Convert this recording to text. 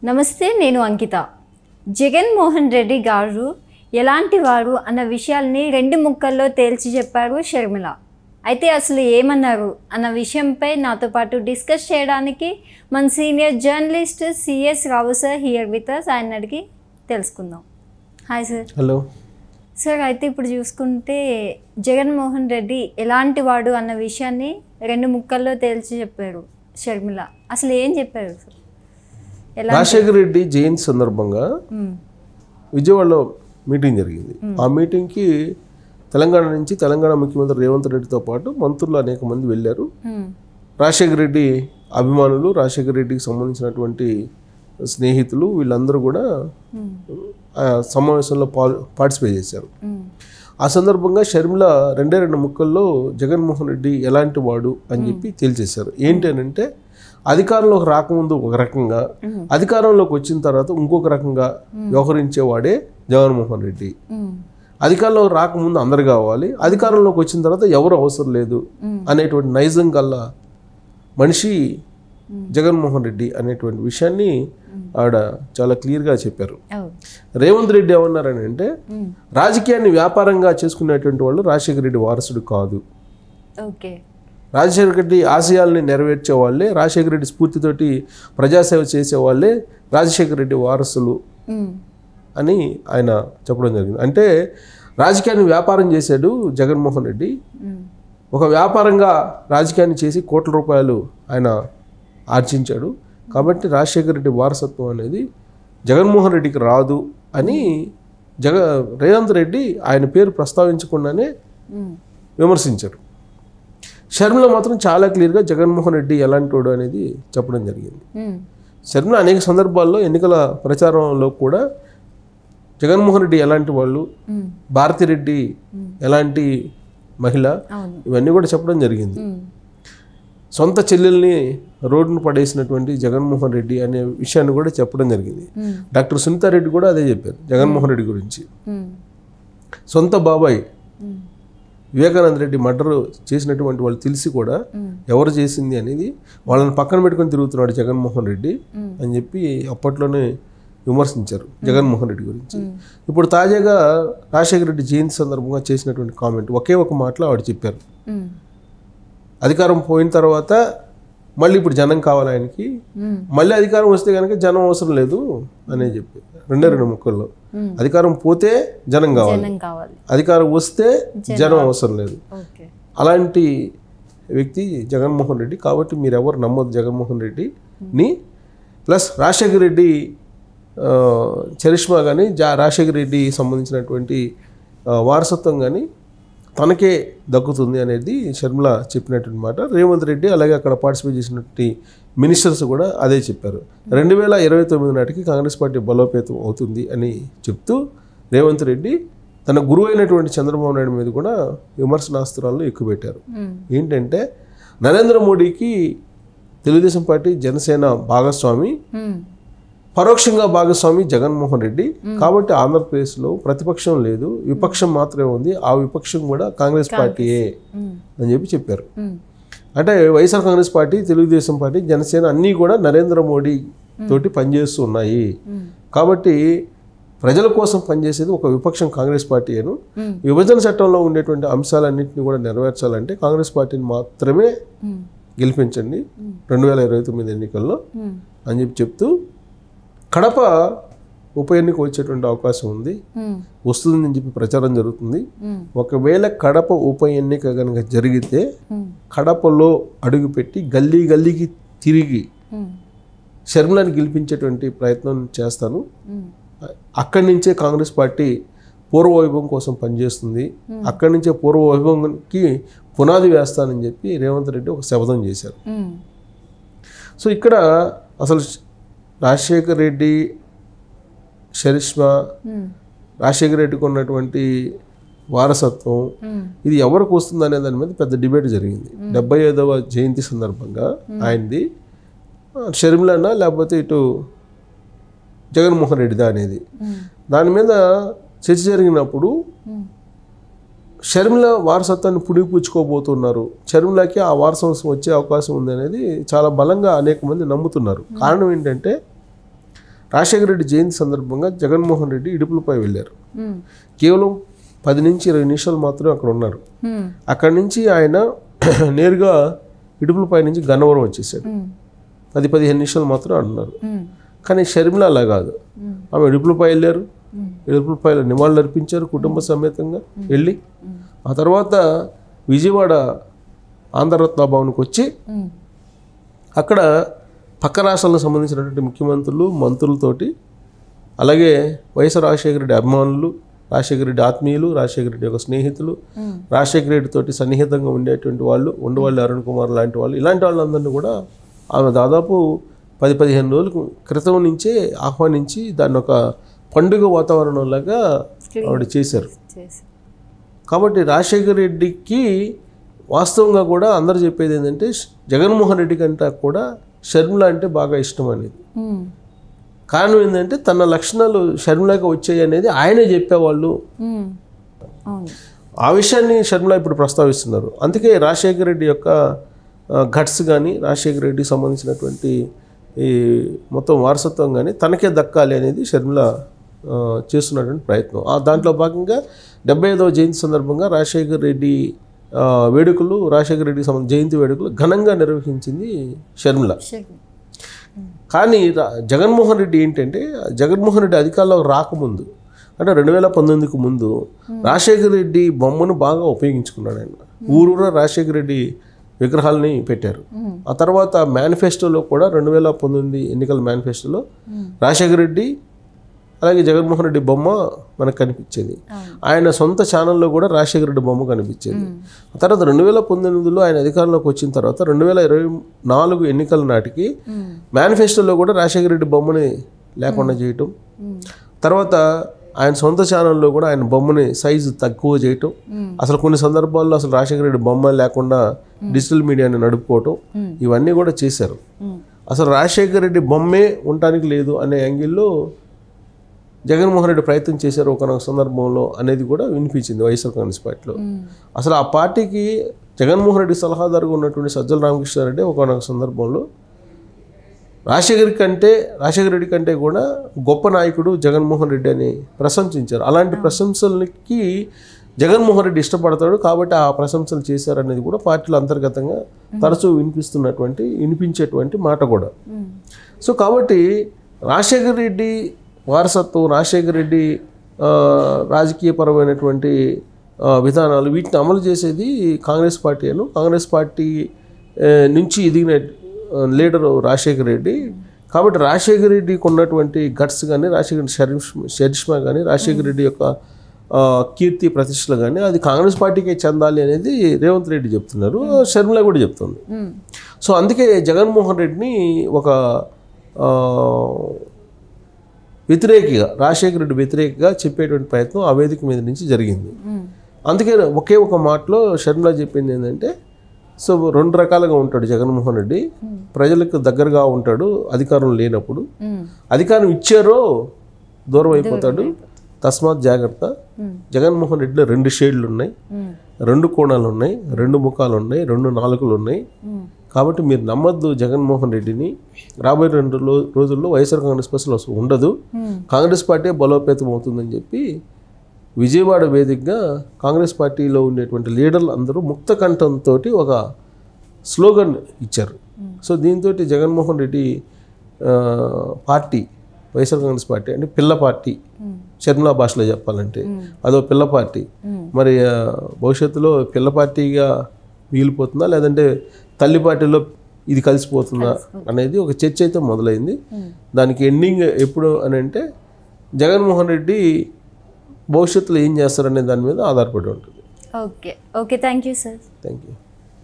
నమస్తే నేను అంకిత జగన్మోహన్ రెడ్డి గారు ఎలాంటి వారు అన్న విషయాల్ని రెండు ముక్కల్లో తేల్చి చెప్పారు షర్మిల అయితే అసలు ఏమన్నారు అన్న విషయంపై నాతో పాటు డిస్కస్ చేయడానికి మన senior journalist CS Rao sir here with us ఆయన అడిగి తెలుసుకుందాం హాయ్ సార్ హలో సార్ అయితే ఇప్పుడు చూసుకుంటే జగన్మోహన్ రెడ్డి ఎలాంటి వాడు అన్న విషయాన్ని రెండు ముక్కల్లో తేల్చి చెప్పారు షర్మిల అసలు ఏం చెప్పారు సార్ ఎలా రాజశేఖర రెడ్డి జయంతి సందర్భంగా మ్మ్. విజయవాడలో మీటింగ్ జరిగింది ఆ మీటింగ్కి తెలంగాణ నుంచి తెలంగాణ ముఖ్యమంత్రి రేవంత్ రెడ్డితో పాటు మంత్రులు అనేక మంది వెళ్ళారు మ్మ్. రాజశేఖర రెడ్డి అభిమానులు రాజశేఖర రెడ్డికి సంబంధించినటువంటి స్నేహితులు వీళ్ళందరూ కూడా మ్మ్. ఆ సమావేశంలో పా పార్టిసిపేట్ చేశారు మ్మ్. ఆ సందర్భంగా షర్మిల రెండే రెండు ముక్కల్లో జగన్మోహన్ రెడ్డి ఎలాంటి వాడు అని చెప్పి తేల్చేశారు ఏంటి అని అంటే అధికారంలోకి రాకముందు ఒక రకంగా అధికారంలోకి వచ్చిన తర్వాత ఇంకొక రకంగా వ్యవహరించేవాడే జగన్మోహన్ రెడ్డి మ్మ్. అధికారంలోకి రాకముందు అందరు కావాలి అధికారంలోకి వచ్చిన తర్వాత ఎవరు అవసరం లేదు అనేటువంటి నైజం గల్ల మనిషి జగన్మోహన్ రెడ్డి అనేటువంటి విషయాన్ని ఆవిడ చాలా క్లియర్గా చెప్పారు ఓ. రేవంత్ రెడ్డి ఏమన్నారని అంటే మ్మ్. రాజకీయాన్ని వ్యాపారంగా చేసుకునేటువంటి వాళ్ళు రాజశేఖర రెడ్డి వారసుడు కాదు ఓకే రాజశేఖర రెడ్డి ఆశయాల్ని నెరవేర్చే వాళ్ళే రాజశేఖర రెడ్డి స్ఫూర్తితోటి ప్రజాసేవ చేసే వాళ్ళే రాజశేఖర రెడ్డి వారసులు మ్మ్. అని ఆయన చెప్పడం జరిగింది అంటే రాజకీయాన్ని వ్యాపారం చేశాడు జగన్మోహన్ రెడ్డి మ్మ్. ఒక వ్యాపారంగా రాజకీయాన్ని చేసి కోట్ల రూపాయలు ఆయన ఆర్జించాడు కాబట్టి రాజశేఖర రెడ్డి వారసత్వం అనేది జగన్మోహన్ రెడ్డికి రాదు అని జగ రేవంత్ రెడ్డి ఆయన పేరు ప్రస్తావించకుండానే మ్మ్. విమర్శించారు షర్మిల మాత్రం చాలా క్లియర్గా జగన్మోహన్ రెడ్డి ఎలాంటోడు అనేది చెప్పడం జరిగింది మ్మ్. షర్మిల అనేక సందర్భాల్లో ఎన్నికల ప్రచారంలో కూడా జగన్మోహన్ రెడ్డి ఎలాంటి వాళ్ళు మ్మ్. భారతిరెడ్డి ఎలాంటి మహిళ అవును ఇవన్నీ కూడా చెప్పడం జరిగింది మ్మ్. సొంత చెల్లెల్ని రోడ్డును పడేసినటువంటి జగన్మోహన్ రెడ్డి అనే విషయాన్ని కూడా చెప్పడం జరిగింది మ్మ్. డాక్టర్ సునీతారెడ్డి కూడా అదే చెప్పారు జగన్మోహన్ రెడ్డి గురించి మ్మ్. సొంత బాబాయ్ మ్మ్. వివేకానంద రెడ్డి మర్డర్ చేసినటువంటి వాళ్ళు తెలిసి కూడా మ్మ్. ఎవరు చేసింది అనేది వాళ్ళని పక్కన పెట్టుకొని తిరుగుతున్నాడు జగన్మోహన్ రెడ్డి మ్మ్. అని చెప్పి అప్పట్లోనే విమర్శించారు జగన్మోహన్ రెడ్డి గురించి ఇప్పుడు తాజాగా రాజశేఖర రెడ్డి జయంతి సందర్భంగా చేసినటువంటి కామెంట్ ఒకే ఒక మాటలో ఆవిడ చెప్పారు మ్మ్. అధికారం పోయిన తర్వాత మళ్ళీ ఇప్పుడు జనం కావాలి ఆయనకి మ్మ్. మళ్ళీ అధికారం వస్తే కనుక జనం అవసరం లేదు అనే చెప్పి రెండే రెండు ముక్కల్లో మ్మ్. అధికారం పోతే జనం కావాలి జనం కావాలి అధికారం వస్తే జనం అవసరం లేదు ఓకే అలాంటి వ్యక్తి జగన్మోహన్ రెడ్డి కాబట్టి మీరు ఎవరు నమ్మొద్దు జగన్మోహన్ రెడ్డిని ప్లస్ రాజశేఖర రెడ్డి ఆ, చరిష్మా కానీ జా రాజశేఖర రెడ్డి సంబంధించినటువంటి ఆ, వారసత్వం కానీ తనకే దక్కుతుంది అనేది షర్మిల చెప్పినటువంటి మాట రేవంత్ రెడ్డి అలాగే అక్కడ పార్టిసిపేట్ చేసినటువంటి మినిస్టర్స్ కూడా అదే చెప్పారు రెండు వేల ఇరవై తొమ్మిది నాటికి కాంగ్రెస్ పార్టీ బలోపేతం అవుతుంది అని చెప్తూ రేవంత్ రెడ్డి తన గురువు అయినటువంటి చంద్రబాబు నాయుడు మీద కూడా విమర్శనాస్త్రాలను ఎక్కువ పెట్టారు మ్మ్. ఏంటంటే నరేంద్ర మోడీకి తెలుగుదేశం పార్టీ జనసేన భాగస్వామి మ్మ్. పరోక్షంగా భాగస్వామి జగన్మోహన్ రెడ్డి కాబట్టి ఆంధ్రప్రదేశ్లో ప్రతిపక్షం లేదు విపక్షం మాత్రమే ఉంది ఆ విపక్షం కూడా కాంగ్రెస్ పార్టీయే మ్మ్. అని చెప్పి చెప్పారు మ్మ్. అంటే వైఎస్ఆర్ కాంగ్రెస్ పార్టీ తెలుగుదేశం పార్టీ జనసేన అన్నీ కూడా నరేంద్ర మోడీ తోటి పనిచేస్తూ ఉన్నాయి మ్మ్. కాబట్టి ప్రజల కోసం పనిచేసేది ఒక విపక్షం కాంగ్రెస్ పార్టీను మ్మ్. విభజన చట్టంలో ఉండేటువంటి అంశాలన్నింటినీ కూడా నెరవేర్చాలంటే కాంగ్రెస్ పార్టీని మాత్రమే మ్మ్. గెలిపించండి రెండు వేల ఇరవై తొమ్మిది ఎన్నికల్లో మ్మ్. అని చెప్పి చెప్తూ కడప ఉప ఎన్నిక వచ్చేటువంటి అవకాశం ఉంది మ్మ్. వస్తుందని చెప్పి ప్రచారం జరుగుతుంది మ్మ్. ఒకవేళ కడప ఉప ఎన్నిక కనుక జరిగితే మ్మ్. కడపలో అడుగుపెట్టి గల్లీ గల్లీకి తిరిగి మ్మ్. షర్మిలాని గెలిపించేటువంటి ప్రయత్నం చేస్తాను మ్మ్. అక్కడి నుంచే కాంగ్రెస్ పార్టీ పూర్వవైభవం కోసం పనిచేస్తుంది అక్కడి నుంచే పూర్వవైభవంకి పునాది వేస్తానని చెప్పి రేవంత్ రెడ్డి ఒక శపథం చేశారు మ్మ్. సో ఇక్కడ అసలు రాజశేఖర్ రెడ్డి షరిష్మా మ్మ్. రాజశేఖర రెడ్డికి ఉన్నటువంటి వారసత్వం మ్మ్. ఇది ఎవరికి వస్తుంది అనే దాని మీద పెద్ద డిబేట్ జరిగింది డెబ్బై ఐదవ జయంతి సందర్భంగా ఆయనది ఆ, షర్మిలనా లేకపోతే ఇటు జగన్మోహన్ రెడ్డిదా అనేది మ్మ్. దాని మీద చర్చ జరిగినప్పుడు మ్మ్. షర్మిల వారసత్వాన్ని పుడిపుచ్చుకోబోతున్నారు షర్మిలకి ఆ వారసత్వం వచ్చే అవకాశం ఉంది అనేది చాలా బలంగా అనేక మంది నమ్ముతున్నారు కారణం ఏంటంటే రాజశేఖర రెడ్డి జయంతి సందర్భంగా జగన్మోహన్ రెడ్డి ఇడుపులపై వెళ్ళారు మ్మ్. కేవలం పది నుంచి ఇరవై నిమిషాలు మాత్రమే అక్కడ ఉన్నారు మ్మ్. అక్కడి నుంచి ఆయన నేరుగా ఇడుపులపై నుంచి గన్నవరం వచ్చేసాడు మ్మ్. పది పదిహేను నిమిషాలు మాత్రం అన్నారు మ్మ్. కానీ షర్మిల అలా కాదు మ్మ్. ఆమె ఇడుపులపై వెళ్ళారు మ్మ్. ఇడుపులపైలో నివాళులు అర్పించారు కుటుంబ సమేతంగా వెళ్ళి ఆ తర్వాత విజయవాడ ఆంధ్రరత్న భవన్కి వచ్చి మ్మ్. అక్కడ పక్క రాష్ట్రాలకు సంబంధించినటువంటి ముఖ్యమంత్రులు మంత్రులతోటి అలాగే వైఎస్ రాజశేఖర రెడ్డి అభిమానులు రాజశేఖర రెడ్డి ఆత్మీయులు రాజశేఖర రెడ్డి యొక్క స్నేహితులు మ్మ్. రాజశేఖర రెడ్డి తోటి సన్నిహితంగా ఉండేటువంటి వాళ్ళు ఉండవాళ్ళు అరుణ్ కుమార్ లాంటి వాళ్ళు ఇలాంటి వాళ్ళందరినీ కూడా ఆమె దాదాపు పది పదిహేను రోజులకు క్రితం నుంచే ఆహ్వానించి దాన్ని ఒక పండుగ వాతావరణంలాగా ఆవిడ చేశారు చేసి కాబట్టి రాజశేఖర రెడ్డికి వాస్తవంగా కూడా అందరు చెప్పేది ఏంటంటే జగన్మోహన్ రెడ్డి కంటే కూడా షర్మిల అంటే బాగా ఇష్టం అనేది మ్మ్. కారణం ఏంటంటే తన లక్షణాలు షర్మిలకి వచ్చాయి అనేది ఆయనే చెప్పేవాళ్ళు మ్మ్. అవును ఆ విషయాన్ని షర్మిల ఇప్పుడు ప్రస్తావిస్తున్నారు అందుకే రాజశేఖర రెడ్డి యొక్క ఘట్స్ కానీ రాజశేఖర రెడ్డికి సంబంధించినటువంటి ఈ మొత్తం వారసత్వం కానీ తనకే దక్కాలి అనేది షర్మిల ఆ, చేస్తున్నటువంటి ప్రయత్నం ఆ దాంట్లో భాగంగా డెబ్బై ఐదవ జయంతి సందర్భంగా రాజశేఖర రెడ్డి ఆ, వేడుకలు రాజశేఖర రెడ్డికి సంబంధించిన జయంతి వేడుకలు ఘనంగా నిర్వహించింది షర్మిల సరే కానీ రా- జగన్మోహన్ రెడ్డి ఏంటంటే జగన్మోహన్ రెడ్డి అధికారంలోకి రాకముందు అంటే రెండు వేల పంతొమ్మిదికి ముందు రాజశేఖర రెడ్డి బొమ్మను బాగా ఉపయోగించుకున్నాడు ఆయన ఊరూరా రాజశేఖర రెడ్డి విగ్రహాలని పెట్టారు మ్మ్. ఆ తర్వాత మేనిఫెస్టోలో కూడా రెండు వేల పంతొమ్మిది ఎన్నికల మేనిఫెస్టోలో రాజశేఖర రెడ్డి అలాగే జగన్మోహన్ రెడ్డి బొమ్మ మనకు కనిపించేది అవును ఆయన సొంత ఛానల్లో కూడా రాజశేఖర రెడ్డి బొమ్మ కనిపించేది ఆ తర్వాత రెండు వేల పంతొమ్మిదిలో ఆయన అధికారంలోకి వచ్చిన తర్వాత రెండు వేల ఇరవై నాలుగు ఎన్నికల నాటికి మ్మ్. మేనిఫెస్టోలో కూడా రాజశేఖర రెడ్డి బొమ్మని లేకుండా చేయటం మ్మ్. తర్వాత ఆయన సొంత ఛానల్లో కూడా ఆయన బొమ్మని సైజు తక్కువ చేయటం మ్మ్. అసలు కొన్ని సందర్భాల్లో అసలు రాజశేఖర రెడ్డి బొమ్మ లేకుండా డిజిటల్ మీడియాని నడుపుకోవటం మ్మ్. ఇవన్నీ కూడా చేశారు మ్మ్. అసలు రాజశేఖర రెడ్డి బొమ్మే ఉండటానికి లేదు అనే యాంగిల్లో జగన్మోహన్ రెడ్డి ప్రయత్నం చేశారు ఒకనొక సందర్భంలో అనేది కూడా వినిపించింది వైఎస్ఆర్ కాంగ్రెస్ పార్టీలో మ్మ్. అసలు ఆ పార్టీకి జగన్మోహన్ రెడ్డి సలహాదారుగా ఉన్నటువంటి సజ్జల రామకృష్ణారెడ్డి ఒకనొక సందర్భంలో రాజశేఖర్ కంటే రాజశేఖర రెడ్డి కంటే కూడా గొప్ప నాయకుడు జగన్మోహన్ రెడ్డి అని ప్రశంసించారు అలాంటి ప్రశంసలకి జగన్మోహన్ రెడ్డి ఇష్టపడతాడు కాబట్టి ఆ ప్రశంసలు చేశారనేది కూడా పార్టీలో అంతర్గతంగా తరచూ వినిపిస్తున్నటువంటి వినిపించేటువంటి మాట కూడా మ్మ్. సో కాబట్టి రాజశేఖర రెడ్డి వారసత్వం రాజశేఖర రెడ్డి ఆ, రాజకీయపరమైనటువంటి ఆ, విధానాలు వీటిని అమలు చేసేది కాంగ్రెస్ పార్టీ అను కాంగ్రెస్ పార్టీ ఆ, నుంచి ఎదిగిన ఆ, లీడరు రాజశేఖర రెడ్డి కాబట్టి రాజశేఖర రెడ్డికి ఉన్నటువంటి గట్స్ కానీ రాజశేఖర షరిష్మా షరిష్మా కానీ రాజశేఖర రెడ్డి యొక్క ఆ, కీర్తి ప్రతిష్టలు కానీ అది కాంగ్రెస్ పార్టీకే చెందాలి అనేది రేవంత్ రెడ్డి చెప్తున్నారు షర్మిల కూడా చెప్తుంది మ్మ్. సో అందుకే జగన్మోహన్ రెడ్డిని ఒక ఆ, వ్యతిరేకిగా రాజశేఖర రెడ్డి వ్యతిరేకిగా చెప్పేటువంటి ప్రయత్నం ఆ వేదిక మీద నుంచి జరిగింది మ్మ్. అందుకే ఒకే ఒక మాటలో షర్మిల చెప్పింది ఏంటంటే సో రెండు రకాలుగా ఉంటాడు జగన్మోహన్ రెడ్డి ప్రజలకు దగ్గరగా ఉంటాడు అధికారం లేనప్పుడు మ్మ్. అధికారం ఇచ్చారో దూరం అయిపోతాడు తస్మాత్ జాగ్రత్త మ్మ్. జగన్మోహన్ రెడ్డిలో రెండు షేడ్లు ఉన్నాయి మ్మ్. రెండు కోణాలు ఉన్నాయి రెండు ముఖాలు ఉన్నాయి రెండు నాలుకలు ఉన్నాయి మ్మ్. కాబట్టి మీరు నమ్మద్దు జగన్మోహన్ రెడ్డిని రాబోయే రెండు లో- రోజుల్లో వైఎస్ఆర్ కాంగ్రెస్ పార్టీలో అసలు ఉండదు మ్మ్. కాంగ్రెస్ పార్టీ బలోపేతం అవుతుందని చెప్పి విజయవాడ వేదికగా కాంగ్రెస్ పార్టీలో ఉండేటువంటి లీడర్లు అందరూ ముక్త కంఠంతో ఒక స్లోగన్ ఇచ్చారు సో దీంతో జగన్మోహన్ రెడ్డి ఆ, పార్టీ వైఎస్ఆర్ కాంగ్రెస్ పార్టీ అంటే పిల్ల పార్టీ మ్మ్. షర్మిలా భాషలో చెప్పాలంటే అదో పిల్ల పార్టీ మ్మ్. మరి ఆ, భవిష్యత్తులో పిల్ల పార్టీగా మిగిలిపోతుందా లేదంటే తల్లి పార్టీలో ఇది కలిసిపోతుందా అనేది ఒక చర్చ అయితే మొదలైంది దానికి ఎండింగ్ ఎప్పుడు అని అంటే జగన్మోహన్ రెడ్డి భవిష్యత్తులో ఏం చేస్తారనే దాని మీద ఆధారపడి ఉంటుంది okay okay thank you sir thank you